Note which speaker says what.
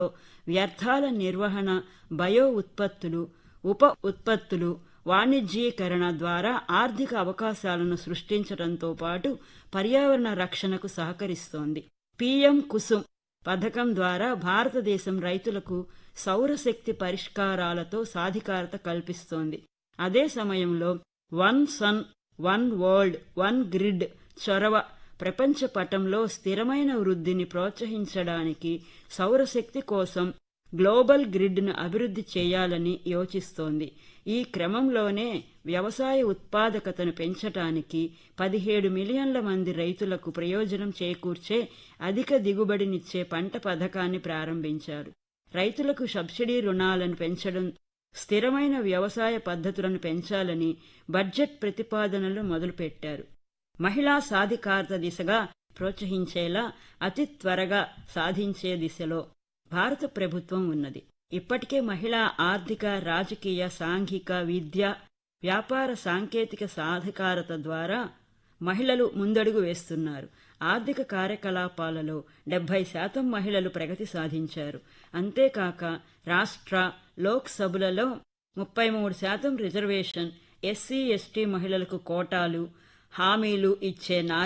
Speaker 1: వ్యర్థాల నిర్వహణ బయో ఉత్పత్తులు ఉప ఉత్పత్తులు వాణిజ్యీకరణ ద్వారా ఆర్థిక అవకాశాలను సృష్టించడంతో పాటు పర్యావరణ రక్షణకు సహకరిస్తోంది పీఎం కుసుమ్ పథకం ద్వారా భారతదేశం రైతులకు సౌరశక్తి పరిష్కారాలతో సాధికారత కల్పిస్తోంది అదే సమయంలో one sun one world one grid చొరవ ప్రపంచ పటంలో స్థిరమైన వృద్ధిని ప్రోత్సహించడానికి సౌరశక్తి కోసం గ్లోబల్ గ్రిడ్ను అభివృద్ధి చేయాలని యోచిస్తోంది ఈ క్రమంలోనే వ్యవసాయ ఉత్పాదకతను పెంచటానికి పదిహేడు మిలియన్ల మంది రైతులకు ప్రయోజనం చేకూర్చే అధిక దిగుబడినిచ్చే పంట పథకాన్ని ప్రారంభించారు రైతులకు సబ్సిడీ రుణాలను పెంచడం స్థిరమైన వ్యవసాయ పద్ధతులను పెంచాలని బడ్జెట్ ప్రతిపాదనలు మొదలుపెట్టారు మహిళా సాధికారత దిశగా ప్రోత్సహించేలా అతి త్వరగా సాధించే దిశలో భారత ప్రభుత్వం ఉన్నది ఇప్పటికే మహిళా ఆర్థిక రాజకీయ సాంఘిక విద్య వ్యాపార సాంకేతిక సాధికారత ద్వారా మహిళలు ముందడుగు వేస్తున్నారు ఆర్థిక కార్యకలాపాలలో డెబ్బై శాతం మహిళలు ప్రగతి సాధించారు అంతేకాక రాష్ట్ర లోక్సభలలో ముప్పై మూడు శాతం రిజర్వేషన్ ఎస్సీ ఎస్టీ మహిళలకు కోటాలు హామీలు ఇచ్చే నారీ